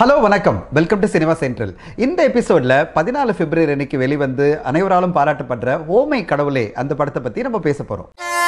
hello வணக்கம் welcome to cinema central இந்த எபிசோட்ல பதினாலு பிப்ரவரி அன்னைக்கு வெளிவந்து அனைவராலும் பாராட்டப்படுற ஓமை கடவுளே அந்த படத்தை பத்தி நம்ம பேச போறோம்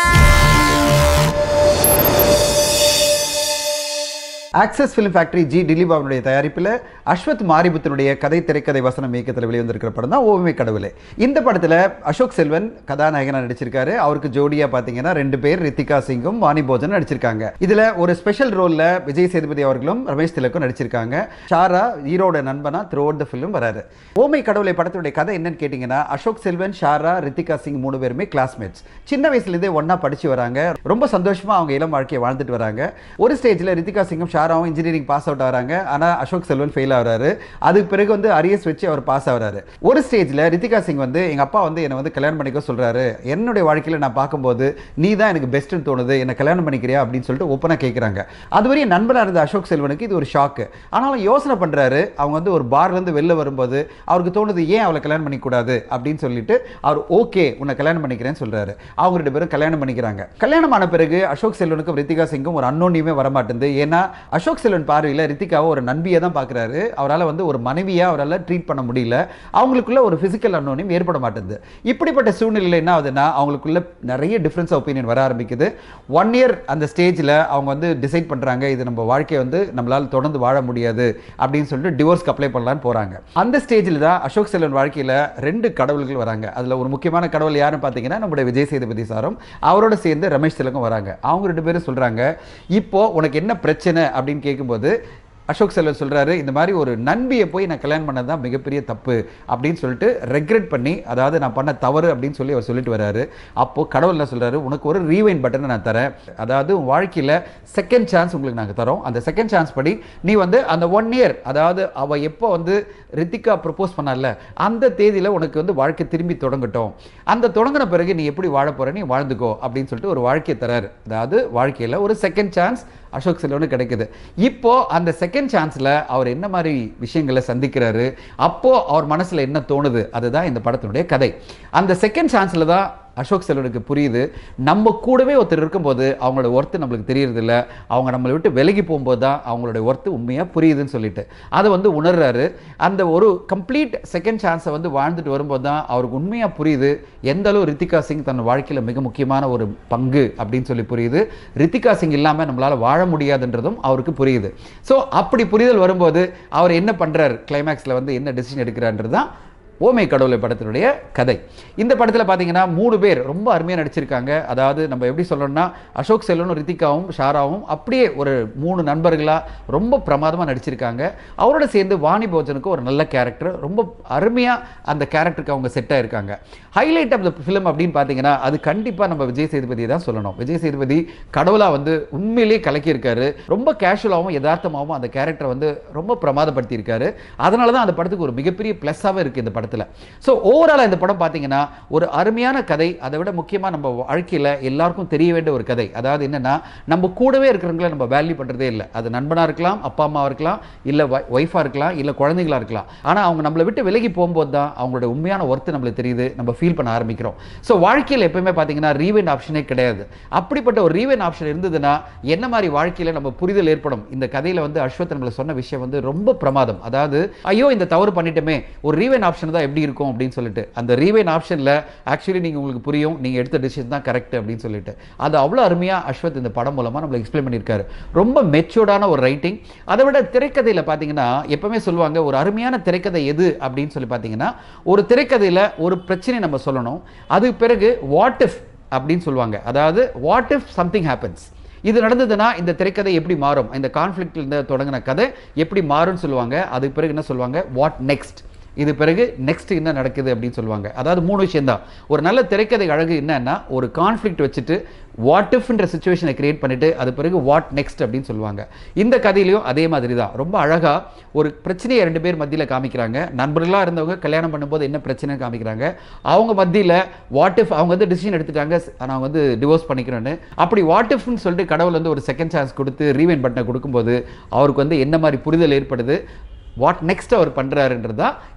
access film factory G Dilip அவனுடைய தயாரிப்பில் அஸ்வத் மாரிபுத்தனுடைய கதை திரைக்கதை வசனம் இயக்கத்தில் வெளிவந்திருக்கிற படம் தான் ஓவிய கடவுளே இந்த படத்தில் அசோக் செல்வன் கதாநாயகனாக நடிச்சிருக்காரு அவருக்கு ஜோடியாக பார்த்தீங்கன்னா ரெண்டு பேர் ரித்திகா சிங்கும் வாணி போஜன் நடிச்சிருக்காங்க இதில் ஒரு ஸ்பெஷல் ரோலில் விஜய் சேதுபதி அவர்களும் ரமேஷ் திலக்கும் நடிச்சிருக்காங்க ஷாரா ஹீரோட நண்பனா த்ரூ த ஃபிலிம் வராரு ஓமை கடவுளை படத்துடைய கதை என்னன்னு கேட்டிங்கன்னா அசோக் செல்வன் ஷாரா ரித்திகா சிங் மூணு பேருமே கிளாஸ்மேட்ஸ் சின்ன வயசுலேருந்தே ஒன்றா படிச்சு வராங்க ரொம்ப சந்தோஷமாக அவங்க இளம் வாழ்க்கையை வாழ்ந்துட்டு வராங்க ஒரு ஸ்டேஜில் ரித்திகா சிங்கும் ஷாராவும் இன்ஜினியரிங் பாஸ் அவுட் ஆகிறாங்க ஆனால் அசோக் செல்வன் ஃபெயில் ஆகிறாரு அதுக்கு பிறகு வந்து அரியஸ் வச்சு அவர் பாஸ் ஆகிறாரு ஒரு ஸ்டேஜில் ரித்திகா சிங் வந்து எங்கள் அப்பா வந்து என்னை வந்து கல்யாணம் பண்ணிக்க சொல்கிறாரு என்னுடைய வாழ்க்கையில் நான் பார்க்கும்போது நீ தான் எனக்கு பெஸ்ட்டுன்னு தோணுது என்னை கல்யாணம் பண்ணிக்கிறியா அப்படின்னு சொல்லிட்டு ஓப்பனாக கேட்குறாங்க அதுவரையும் நண்பனாக இருந்த அசோக் செல்வனுக்கு இது ஒரு ஷாக்கு ஆனாலும் யோசனை பண்ணுறாரு அவங்க வந்து ஒரு பார்லேருந்து வெளில வரும்போது அவருக்கு தோணுது ஏன் அவளை கல்யாணம் பண்ணிக்கூடாது அப்படின்னு சொல்லிட்டு அவர் ஓகே உன்னை கல்யாணம் பண்ணிக்கிறேன்னு சொல்கிறாரு அவங்க ரெண்டு பேரும் கல்யாணம் பண்ணிக்கிறாங்க கல்யாணம் ஆன பிறகு அசோக் செல்வனுக்கும் ரித்திகா சிங்கும் ஒரு அன்னோன்னியுமே வரமாட்டேங்குது ஏன்னா அசோக் செல்வன் பார்வையில் ரித்திகாவை ஒரு நண்பியை தான் பார்க்குறாரு அவரால் வந்து ஒரு மனைவியாக அவரால் ட்ரீட் பண்ண முடியல அவங்களுக்குள்ள ஒரு ஃபிசிக்கல் அன்னோனியம் ஏற்பட மாட்டேங்குது இப்படிப்பட்ட சூழ்நிலையில் என்ன ஆகுதுன்னா அவங்களுக்குள்ள நிறைய டிஃப்ரென்ஸ் ஆஃப் ஒப்பீனியன் வர ஆரம்பிக்குது ஒன் இயர் அந்த ஸ்டேஜில் அவங்க வந்து டிசைட் பண்ணுறாங்க இது நம்ம வாழ்க்கையை வந்து நம்மளால் தொடர்ந்து வாழ முடியாது அப்படின்னு சொல்லிட்டு டிவோர்ஸ்க்கு அப்ளை பண்ணலான்னு போகிறாங்க அந்த ஸ்டேஜில் தான் அசோக் செல்வன் வாழ்க்கையில் ரெண்டு கடவுள்கள் வராங்க அதில் ஒரு முக்கியமான கடவுள் யாருன்னு பார்த்தீங்கன்னா நம்முடைய விஜய் சேதுபதி சாரும் அவரோட சேர்ந்து ரமேஷ் திலகம் வராங்க அவங்க ரெண்டு பேரும் சொல்கிறாங்க இப்போ உனக்கு என்ன பிரச்சனை அப்படின்னு கேட்கும்போது அசோக் செல்வன் சொல்கிறாரு இந்த மாதிரி ஒரு நண்பியை போய் நான் கல்யாணம் பண்ணது தான் மிகப்பெரிய தப்பு அப்படின்னு சொல்லிட்டு ரெக்ரெட் பண்ணி அதாவது நான் பண்ண தவறு அப்படின்னு சொல்லி அவர் சொல்லிட்டு வராரு அப்போது கடவுள் என்ன சொல்கிறாரு உனக்கு ஒரு ரீவைன் பட்டனை நான் தரேன் அதாவது உன் வாழ்க்கையில் செகண்ட் சான்ஸ் உங்களுக்கு நாங்கள் தரோம் அந்த செகண்ட் சான்ஸ் படி நீ வந்து அந்த ஒன் இயர் அதாவது அவள் எப்போ வந்து ரித்திகா ப்ரப்போஸ் பண்ணல அந்த தேதியில் உனக்கு வந்து வாழ்க்கை திரும்பி தொடங்கட்டும் அந்த தொடங்கின பிறகு நீ எப்படி வாழ போகிற நீ வாழ்ந்துக்கோ அப்படின்னு சொல்லிட்டு ஒரு வாழ்க்கையை தராரு அதாவது வாழ்க்கையில் ஒரு செகண்ட் சான்ஸ் அசோக் செல்வனுக்கு கிடைக்குது இப்போ அந்த செகண்ட் சான்ஸில் அவர் என்ன மாதிரி விஷயங்களை சந்திக்கிறாரு அப்போ அவர் மனசில் என்ன தோணுது அதுதான் இந்த படத்தினுடைய கதை அந்த செகண்ட் சான்ஸில் தான் அசோக் செல்வனுக்கு புரியுது நம்ம கூடவே ஒருத்தர் இருக்கும்போது அவங்களோட ஒர்த்து நம்மளுக்கு தெரியறதில்ல அவங்க நம்மளை விட்டு விலகி போகும்போது தான் அவங்களுடைய ஒர்த்து உண்மையாக புரியுதுன்னு சொல்லிட்டு அதை வந்து உணர்றாரு அந்த ஒரு கம்ப்ளீட் செகண்ட் சான்ஸை வந்து வாழ்ந்துட்டு வரும்போது தான் அவருக்கு உண்மையாக புரியுது எந்த அளவு ரித்திகா சிங் தன் வாழ்க்கையில் மிக முக்கியமான ஒரு பங்கு அப்படின்னு சொல்லி புரியுது ரித்திகா சிங் இல்லாமல் நம்மளால் வாழ முடியாதுன்றதும் அவருக்கு புரியுது ஸோ அப்படி புரிதல் வரும்போது அவர் என்ன பண்ணுறார் கிளைமேக்ஸில் வந்து என்ன டெசிஷன் எடுக்கிறான்றது தான் ஓமை கடவுளை படத்தினுடைய கதை இந்த படத்தில் பார்த்தீங்கன்னா மூணு பேர் ரொம்ப அருமையாக நடிச்சிருக்காங்க அதாவது நம்ம எப்படி சொல்லணும்னா அசோக் செல்வனும் ரித்திகாவும் ஷாராவும் அப்படியே ஒரு மூணு நண்பர்களாக ரொம்ப பிரமாதமாக நடிச்சிருக்காங்க அவரோட சேர்ந்து வாணி போஜனுக்கு ஒரு நல்ல கேரக்டர் ரொம்ப அருமையாக அந்த கேரக்டருக்கு அவங்க செட் ஆயிருக்காங்க ஹைலைட் ஆஃப் த ஃபிலிம் அப்படின்னு பார்த்தீங்கன்னா அது கண்டிப்பாக நம்ம விஜய் சேதுபதி தான் சொல்லணும் விஜய் சேதுபதி கடவுளாக வந்து உண்மையிலேயே கலக்கியிருக்காரு ரொம்ப கேஷுவலாகவும் யதார்த்தமாகவும் அந்த கேரக்டரை வந்து ரொம்ப பிரமாதப்படுத்தியிருக்காரு அதனால தான் அந்த படத்துக்கு ஒரு மிகப்பெரிய ப்ளஸ்ஸாகவே இருக்குது இந்த படத்தில் ஸோ ஓவராலாக இந்த படம் பார்த்தீங்கன்னா ஒரு அருமையான கதை அதை விட முக்கியமாக நம்ம வாழ்க்கையில் எல்லாருக்கும் தெரிய வேண்டிய ஒரு கதை அதாவது என்னென்னா நம்ம கூடவே இருக்கிறவங்கள நம்ம வேல்யூ பண்ணுறதே இல்லை அது நண்பனாக இருக்கலாம் அப்பா அம்மாவாக இருக்கலாம் இல்லை ஒய்ஃபாக இருக்கலாம் இல்லை குழந்தைங்களா இருக்கலாம் ஆனால் அவங்க நம்மளை விட்டு விலகி போகும்போது தான் அவங்களோட உண்மையான ஒர்த்து நம்மளுக்கு தெரியுது நம்ம ஃபீல் பண்ண ஆரம்பிக்கிறோம் ஸோ வாழ்க்கையில் எப்பவுமே பார்த்தீங்கன்னா ரீவைன் ஆப்ஷனே கிடையாது அப்படிப்பட்ட ஒரு ரீவைன் ஆப்ஷன் இருந்ததுன்னா என்ன மாதிரி வாழ்க்கையில் நம்ம புரிதல் ஏற்படும் இந்த கதையில் வந்து அஸ்வத் நம்மளை சொன்ன விஷயம் வந்து ரொம்ப பிரமாதம் அதாவது ஐயோ இந்த தவறு பண்ணிட்டோமே ஒரு ரீவைன் ஆப்ஷன் தான் எப்படி இருக்கும் அப்படின்னு சொல்லிட்டு அந்த ரீவைன் ஆப்ஷனில் ஆக்சுவலி நீங்கள் உங்களுக்கு புரியும் நீங்கள் எடுத்த டிசிஷன் தான் கரெக்ட் அப்படின்னு சொல்லிட்டு அது அவ்வளோ அருமையாக அஸ்வத் இந்த படம் மூலமாக நம்மளுக்கு எக்ஸ்பிளைன் பண்ணியிருக்காரு ரொம்ப மெச்சூர்டான ஒரு ரைட்டிங் அதை விட திரைக்கதையில் பார்த்தீங்கன்னா எப்பவுமே சொல்லுவாங்க ஒரு அருமையான திரைக்கதை எது அப்படின்னு சொல்லி பார்த்தீங்கன்னா ஒரு திரைக்கதையில் ஒரு பிரச்சனை நம்ம சொல்லணும் அதுக்கு பிறகு வாட் இஃப் அப்படின்னு சொல்லுவாங்க அதாவது வாட் இஃப் சம்திங் ஹேப்பன்ஸ் இது நடந்ததுன்னா இந்த திரைக்கதை எப்படி மாறும் இந்த கான்ஃப்ளிக்ட்ல இருந்து தொடங்கின கதை எப்படி மாறும்னு சொல்லுவாங்க அதுக்கு பிறகு என்ன சொல்லுவாங்க வாட் நெக்ஸ்ட் இது பிறகு நெக்ஸ்ட் என்ன நடக்குது அப்படின்னு சொல்லுவாங்க அதாவது மூணு விஷயம் தான் ஒரு நல்ல திரைக்கதை அழகு என்னன்னா ஒரு கான்ஃப்ளிக்ட் வச்சுட்டு வாட் இஃப்ன்ற சுச்சுவேஷனை கிரியேட் பண்ணிட்டு அது பிறகு வாட் நெக்ஸ்ட் அப்படின்னு சொல்லுவாங்க இந்த கதையிலையும் அதே மாதிரி தான் ரொம்ப அழகாக ஒரு பிரச்சனையை ரெண்டு பேர் மத்தியில் காமிக்கிறாங்க நண்பர்களாக இருந்தவங்க கல்யாணம் பண்ணும்போது என்ன பிரச்சனை காமிக்கிறாங்க அவங்க மத்தியில் வாட் இஃப் அவங்க வந்து டிசிஷன் எடுத்துட்டாங்க நான் வந்து டிவோர்ஸ் பண்ணிக்கிறேன்னு அப்படி வாட் இஃப்னு சொல்லிட்டு கடவுள் வந்து ஒரு செகண்ட் சான்ஸ் கொடுத்து ரீவைன் பட்டனை கொடுக்கும்போது அவருக்கு வந்து என்ன மாதிரி புரிதல் ஏற்படுது வாட் நெக்ஸ்ட் அவர் பண்ணுறாருன்றது தான்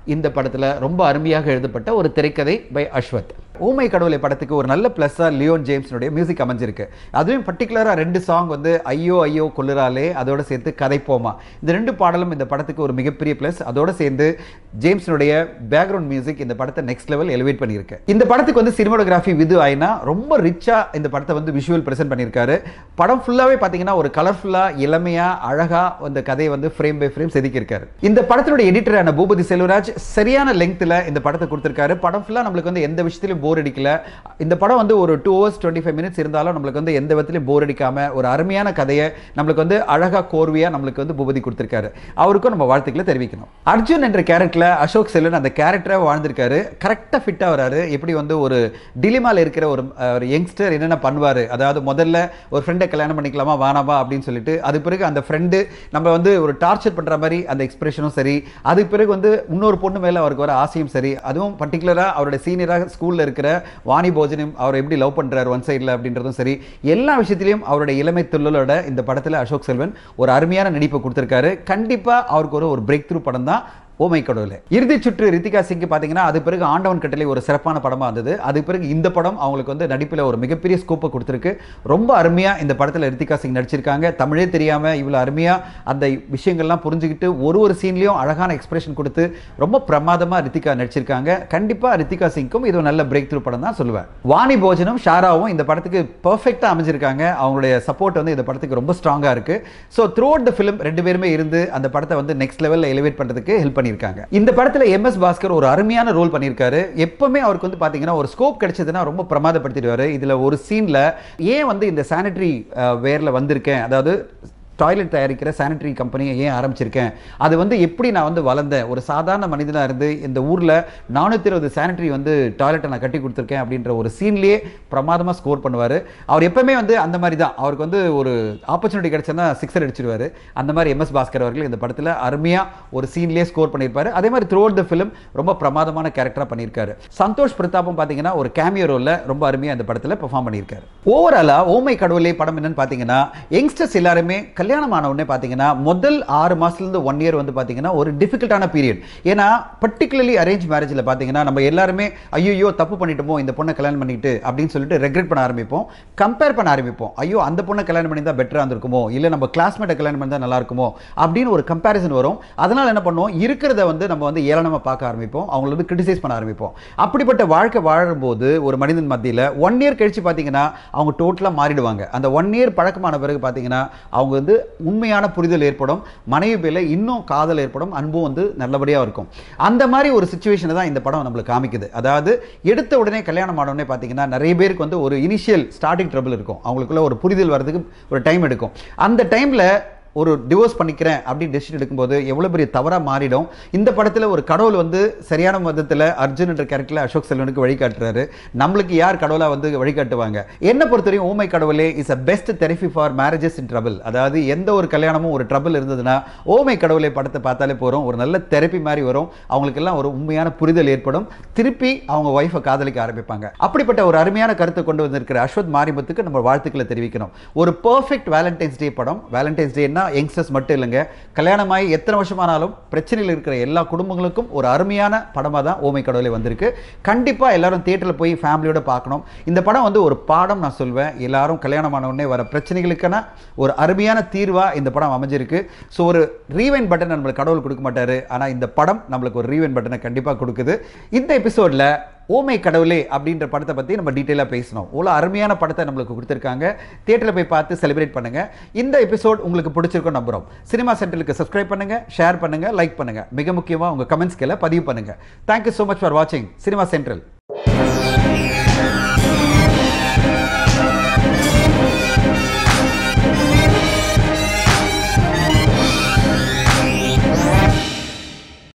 இந்த படத்தில் ரொம்ப அருமையாக எழுதப்பட்ட ஒரு திரைக்கதை பை அஸ்வத் ஊமை கடவுளை படத்துக்கு ஒரு நல்ல ப்ளஸ்ஸாக லியோன் ஜேம்ஸ்னுடைய மியூசிக் அமைஞ்சிருக்கு அதுவும் பர்டிகுலராக ரெண்டு சாங் வந்து ஐயோ ஐயோ கொள்ளுறாலே அதோட சேர்த்து கதைப்போமா இந்த ரெண்டு பாடலும் இந்த படத்துக்கு ஒரு மிகப்பெரிய ப்ளஸ் அதோட சேர்ந்து ஜேம்ஸ்னுடைய பேக்ரவுண்ட் மியூசிக் இந்த படத்தை நெக்ஸ்ட் லெவல் எலிவேட் பண்ணியிருக்கு இந்த படத்துக்கு வந்து சினிமாடோகிராஃபி விது ஆயினா ரொம்ப ரிச்சாக இந்த படத்தை வந்து விஷுவல் ப்ரெசென்ட் பண்ணியிருக்காரு படம் ஃபுல்லாகவே பார்த்தீங்கன்னா ஒரு கலர்ஃபுல்லாக இளமையாக அழகாக இந்த கதையை வந்து ஃப்ரேம் பை ஃப்ரேம் செதுக்கியிருக்காரு இந்த படத்தினுடைய எடிட்டரான பூபதி செல்வராஜ் சரியான லெங்க்த்தில் இந்த படத்தை கொடுத்துருக்காரு படம் ஃபுல்லாக நம்மளுக்கு வந்து எந்த விஷயத்திலும் போர் அடிக்கல இந்த படம் வந்து ஒரு two hours twenty five minutes இருந்தாலும் நம்மளுக்கு வந்து எந்த விதத்திலையும் போர் அடிக்காம ஒரு அருமையான கதையை நம்மளுக்கு வந்து அழகாக கோர்வையாக நம்மளுக்கு வந்து பூபதி கொடுத்துருக்காரு அவருக்கும் நம்ம வாழ்த்துக்களை தெரிவிக்கணும் அர்ஜுன் என்ற கேரக்டரில் அசோக் செல்வன் அந்த கேரக்டராக வாழ்ந்திருக்காரு கரெக்டாக ஃபிட்டாக வராரு எப்படி வந்து ஒரு டிலிமால இருக்கிற ஒரு அஹ், ஒரு யங்ஸ்டர் என்னென்ன பண்ணுவார் அதாவது முதல்ல ஒரு ஃப்ரெண்டை கல்யாணம் பண்ணிக்கலாமா வானாமா அப்படின்னு சொல்லிட்டு அது பிறகு அந்த ஃப்ரெண்டு நம்ம வந்து ஒரு டார்ச்சர் பண்ணுற மாதிரி அந்த எக்ஸ்பிரஷனும் சரி அதுக்கு பிறகு வந்து இன்னொரு பொண்ணு மேலே அவருக்கு வர ஆசையும் சரி அதுவும் பர்டிகுலராக அவருடைய சீனியராக ஸ்கூலில் இருக்கிற வாணி போஜனம் அவர் எப்படி லவ் பண்ணுறாரு ஒன் சைடில் அப்படின்றதும் சரி எல்லா விஷயத்திலையும் அவருடைய இளமை துள்ளலோட இந்த படத்தில் அசோக் செல்வன் ஒரு அருமையான நடிப்பை கொடுத்துருக்காரு கண்டிப்பாக அவருக்கு ஒரு ஒரு பிரேக் த்ரூ படம் தான் ஓமை கடவுளே இறுதி சுற்று ரித்திகா சிங்க்கு பார்த்தீங்கன்னா அது பிறகு ஆண்டவன் கட்டளை ஒரு சிறப்பான படமாக இருந்தது அது பிறகு இந்த படம் அவங்களுக்கு வந்து நடிப்பில் ஒரு மிகப்பெரிய ஸ்கோப்பை கொடுத்துருக்கு ரொம்ப அருமையாக இந்த படத்தில் ரித்திகா சிங் நடிச்சிருக்காங்க தமிழே தெரியாமல் இவ்வளோ அருமையாக அந்த விஷயங்கள்லாம் புரிஞ்சுக்கிட்டு ஒரு ஒரு சீன்லேயும் அழகான எக்ஸ்பிரஷன் கொடுத்து ரொம்ப பிரமாதமாக ரித்திகா நடிச்சிருக்காங்க கண்டிப்பாக ரித்திகா சிங்க்கும் இது ஒரு நல்ல பிரேக் த்ரூ படம் தான் சொல்லுவேன் வாணி போஜனும் ஷாராவும் இந்த படத்துக்கு பர்ஃபெக்டாக அமைஞ்சிருக்காங்க அவங்களுடைய சப்போர்ட் வந்து இந்த படத்துக்கு ரொம்ப ஸ்ட்ராங்காக இருக்குது so throughout the film ரெண்டு பேருமே இருந்து அந்த படத்தை வந்து நெக்ஸ்ட் லெவலில் எலிவேட் பண்ணுறதுக்கு ஹெல்ப் பண்ணியிருக்காங்க இந்த படத்தில் எம்எஸ் பாஸ்கர் ஒரு அருமையான ரோல் பண்ணியிருக்காரு எப்பவுமே அவருக்கு வந்து பார்த்தீங்கன்னா ஒரு ஸ்கோப் கிடைச்சதுன்னா ரொம்ப பிரமாதப்படுத்திடுவார் இதில் ஒரு சீனில் ஏன் வந்து இந்த சானிட்டரி வேரில் வந்திருக்கேன் அதாவது டாய்லெட் தயாரிக்கிற சானிட்டரி கம்பெனியை ஏன் ஆரம்பிச்சிருக்கேன் அது வந்து எப்படி நான் வந்து வளர்ந்தேன் ஒரு சாதாரண மனிதனாக இருந்து இந்த ஊரில் நானூற்றி இருபது சானிட்டரி வந்து டாய்லெட்டை நான் கட்டி கொடுத்துருக்கேன் அப்படின்ற ஒரு சீன்லேயே பிரமாதமாக ஸ்கோர் பண்ணுவார் அவர் எப்பவுமே வந்து அந்த மாதிரி தான் அவருக்கு வந்து ஒரு ஆப்பர்ச்சுனிட்டி கிடைச்சதுன்னா சிக்ஸர் அடிச்சிடுவார் அந்த மாதிரி எம்எஸ் பாஸ்கர் அவர்கள் இந்த படத்தில் அருமையாக ஒரு சீன்லேயே ஸ்கோர் பண்ணியிருப்பாரு அதே மாதிரி த்ரூ த ஃபிலிம் ரொம்ப பிரமாதமான கேரக்டராக பண்ணியிருக்காரு சந்தோஷ் பிரதாப்பும் பார்த்தீங்கன்னா ஒரு கேமியோ ரோலில் ரொம்ப அருமையாக இந்த படத்தில் பெர்ஃபார்ம் பண்ணியிருக்காரு ஓவராலாக ஓமை கடவுளே படம் என்னன்னு பார்த்தீங்கன்னா யங்ஸ்டர்ஸ் எல்லாருமே கல்யாணம் ஆன உடனே பார்த்தீங்கன்னா முதல் ஆறு மாசத்துலேருந்து ஒன் இயர் வந்து பார்த்தீங்கன்னா ஒரு டிஃபிகல்ட்டான பீரியட் ஏன்னா பர்டிகுலர்லி அரேஞ்ச் மேரேஜில் பார்த்தீங்கன்னா நம்ம எல்லாருமே ஐயோ தப்பு பண்ணிட்டோமோ இந்த பொண்ணை கல்யாணம் பண்ணிட்டு அப்படின்னு சொல்லிட்டு ரெக்ரெட் பண்ண ஆரம்பிப்போம் கம்பேர் பண்ண ஆரம்பிப்போம் ஐயோ அந்த பொண்ணை கல்யாணம் பண்ணி தான் பெட்டராக இருந்திருக்குமோ இல்லை நம்ம கிளாஸ்மேட்டை கல்யாணம் பண்ணி தான் நல்லா இருக்குமோ அப்படின்னு ஒரு கம்பேரிசன் வரும் அதனால் என்ன பண்ணுவோம் இருக்கிறத வந்து நம்ம வந்து ஏளனமாக பார்க்க ஆரம்பிப்போம் அவங்கள வந்து கிரிட்டிசைஸ் பண்ண ஆரம்பிப்போம் அப்படிப்பட்ட வாழ்க்கை வாழும்போது ஒரு மனிதன் மத்தியில் ஒன் இயர் கழிச்சு பார்த்தீங்கன்னா அவங்க டோட்டலாக மாறிடுவாங்க அந்த ஒன் இயர் பழக்கமான பிறகு பார்த்தீங்கன்னா அவங்க வந்து உண்மையான புரிதல் ஏற்படும் மனைவி பேரில் இன்னும் காதல் ஏற்படும் அன்பும் வந்து நல்லபடியாக இருக்கும் அந்த மாதிரி ஒரு சுச்சுவேஷனை தான் இந்த படம் நம்மளுக்கு காமிக்குது அதாவது எடுத்த உடனே கல்யாணம் ஆன உடனே பார்த்தீங்கன்னா நிறைய பேருக்கு வந்து ஒரு இனிஷியல் ஸ்டார்டிங் ட்ரபிள் இருக்கும் அவங்களுக்குள்ள ஒரு புரிதல் வர்றதுக்கு ஒரு டைம் எடுக்கும் அந்த டைமில் ஒரு டிவோர்ஸ் பண்ணிக்கிறேன் அப்படின்னு டெசிஷன் எடுக்கும்போது எவ்வளோ பெரிய தவறாக மாறிடும் இந்த படத்தில் ஒரு கடவுள் வந்து சரியான விதத்தில் அர்ஜுன் என்ற கேரக்டரில் அசோக் செல்வனுக்கு வழிகாட்டுறாரு நம்மளுக்கு யார் கடவுளாக வந்து வழிகாட்டுவாங்க என்ன பொறுத்தவரையும் Oh My Kadavule is a best therapy for marriages in trouble அதாவது எந்த ஒரு கல்யாணமும் ஒரு ட்ரபிள் இருந்ததுன்னா ஓமை கடவுளை படத்தை பார்த்தாலே போகிறோம் ஒரு நல்ல தெரப்பி மாதிரி வரும் அவங்களுக்கெல்லாம் ஒரு உண்மையான புரிதல் ஏற்படும் திருப்பி அவங்க ஒய்ஃபை காதலிக்க ஆரம்பிப்பாங்க அப்படிப்பட்ட ஒரு அருமையான கருத்தை கொண்டு வந்திருக்கிற அஸ்வத் மாரிமுத்துக்கு நம்ம வாழ்த்துக்களை தெரிவிக்கணும் ஒரு பர்ஃபெக்ட் வேலண்டைன்ஸ் டே படம் வேலண்டைன்ஸ் டேன்னா யங்ஸ்டர்ஸ் மட்டும் இல்லைங்க கல்யாணமாகி எத்தனை வருஷமானாலும் பிரச்சனையில் இருக்கிற எல்லா குடும்பங்களுக்கும் ஒரு அருமையான படமாக தான் ஓமை கடவுளை வந்திருக்கு கண்டிப்பாக எல்லாரும் தியேட்டரில் போய் ஃபேமிலியோட பார்க்கணும் இந்த படம் வந்து ஒரு பாடம் நான் சொல்வேன் எல்லாரும் கல்யாணமான உடனே வர பிரச்சனைகளுக்கான ஒரு அருமையான தீர்வாக இந்த படம் அமைஞ்சிருக்கு ஸோ ஒரு ரீவைன் பட்டன் நம்மளுக்கு கடவுள் கொடுக்க மாட்டாரு ஆனால் இந்த படம் நம்மளுக்கு ஒரு ரீவைன் பட்டனை கண்டிப்பாக கொடுக்குது இந்த எபிசோடில் ஓமை கடவுளே அப்படின்ற படத்தை பற்றி நம்ம டீட்டெயிலாக பேசணும் இவ்வளோ அருமையான படத்தை நம்மளுக்கு கொடுத்துருக்காங்க தியேட்டரில் போய் பார்த்து செலிப்ரேட் பண்ணுங்கள் இந்த எபிசோட் உங்களுக்கு பிடிச்சிருக்கும் நம்புகிறோம் சினிமா சென்டருக்கு சப்ஸ்கிரைப் பண்ணுங்கள் ஷேர் பண்ணுங்கள் லைக் பண்ணுங்கள் மிக முக்கியமாக உங்கள் கமெண்ட்ஸ்களை பதிவு பண்ணுங்கள் தேங்க்யூ ஸோ மச் ஃபார் வாட்சிங் சினிமா சென்ட்ரல்